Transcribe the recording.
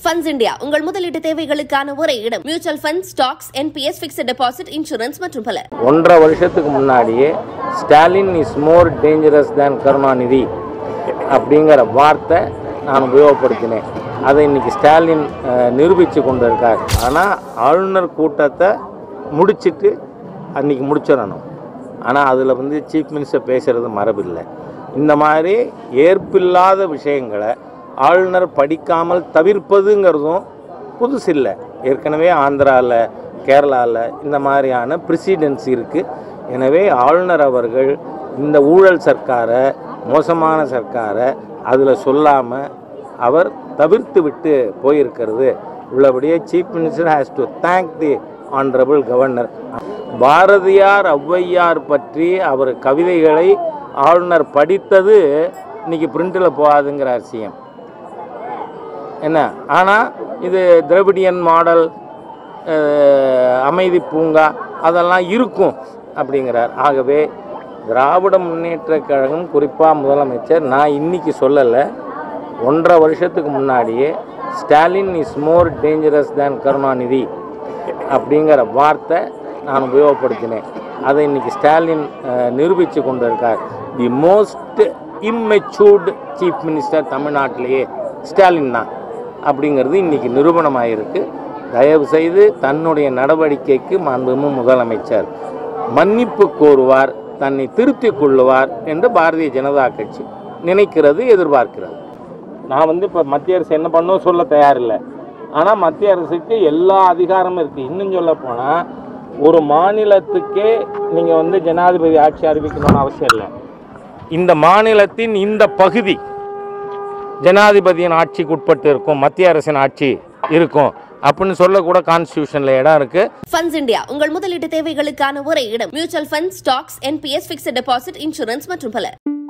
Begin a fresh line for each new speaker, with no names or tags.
funds India உங்கள் முதலீட்டு தேவைகளுக்கான ஒரே இடம் mutual fund stocks NPS fixed deposit insurance மற்றும் பல
ஒன்றரை வருஷத்துக்கு முன்னாடியே Stalin is more dangerous than Karunanidhi அப்படிங்கிற வார்த்தை நான் உபயோகப்படுத்தினேன் அதை இன்னைக்கு ஸ்டாலின் அஹ், நிரூபித்து கொண்டு இருக்கார் ஆனால் ஆளுநர் கூட்டத்தை முடிச்சிட்டு அன்னைக்கு முடிச்சிடணும் ஆனால் அதில் வந்து சீஃப் மினிஸ்டர் பேசுகிறது மரபில்லை இந்த மாதிரி ஏற்பில்லாத விஷயங்களை ஆளுநர் படிக்காமல் தவிர்ப்பதுங்கிறதும் புதுசு இல்லை ஏற்கனவே ஆந்திராவில் கேரளாவில் இந்த மாதிரியான ப்ரிசிடென்சி இருக்குது எனவே ஆளுநர் அவர்கள் இந்த ஊழல் சர்க்காரை மோசமான சர்க்காரை அதில் சொல்லாமல் அவர் தவிர்த்து விட்டு போயிருக்கிறது உள்ளபடியே chief minister has to thank the honourable governor Bharathiyar Avvaiyar பற்றி அவர் கவிதைகளை ஆளுநர் படித்தது இன்னைக்கு பிரிண்டில் போகாதுங்கிறார் சிஎம் என்ன ஆனால் இது திராவிடியன் மாடல் அஹ், அமைதி பூங்கா அதெல்லாம் இருக்கும் அப்படிங்கிறார் ஆகவே திராவிட முன்னேற்றக் கழகம் குறிப்பாக முதலமைச்சர் நான் இன்னைக்கு சொல்லலை ஒன்றரை வருஷத்துக்கு முன்னாடியே Stalin is more dangerous than Karunanidhi அப்படிங்கிற வார்த்தை நான் உபயோகப்படுத்தினேன் அதை இன்னைக்கு ஸ்டாலின் நிரூபித்து கொண்டு இருக்கார் the most immature chief minister தமிழ்நாட்டிலேயே ஸ்டாலின் தான் அப்படிங்கிறது இன்னைக்கு நிரூபணமாயிருக்கு தயவு செய்து தன்னுடைய நடவடிக்கைக்கு மாண்புமிகு முதலமைச்சர் மன்னிப்பு கோருவார் தன்னை திருத்திக் கொள்ளுவார் என்று பாரதிய ஜனதா கட்சி நினைக்கிறது எதிர்பார்க்கிறது நான் வந்து இப்போ மத்திய அரசு என்ன பண்ணும் சொல்ல தயாரில்லை ஆனால் மத்திய அரசுக்கு எல்லா அதிகாரமும் இருக்குது இன்னும் சொல்ல போனால் ஒரு மாநிலத்துக்கே நீங்கள் வந்து ஜனாதிபதி ஆட்சி அறிவிக்கணும்னு அவசியம் இல்லை இந்த மாநிலத்தின் இந்த பகுதி ஜனாதிபதியின் ஆட்சிக்கு உட்பட்டு இருக்கும் மத்திய அரசின் ஆட்சி இருக்கும் அப்படின்னு சொல்லக்கூட கான்ஸ்டியூஷனில் இடம் இருக்குது
ஃபண்ட்ஸ் இந்தியா உங்கள் முதலீட்டு தேவைகளுக்கான ஒரே இடம் mutual fund stocks NPS fixed deposit insurance மற்றும் பல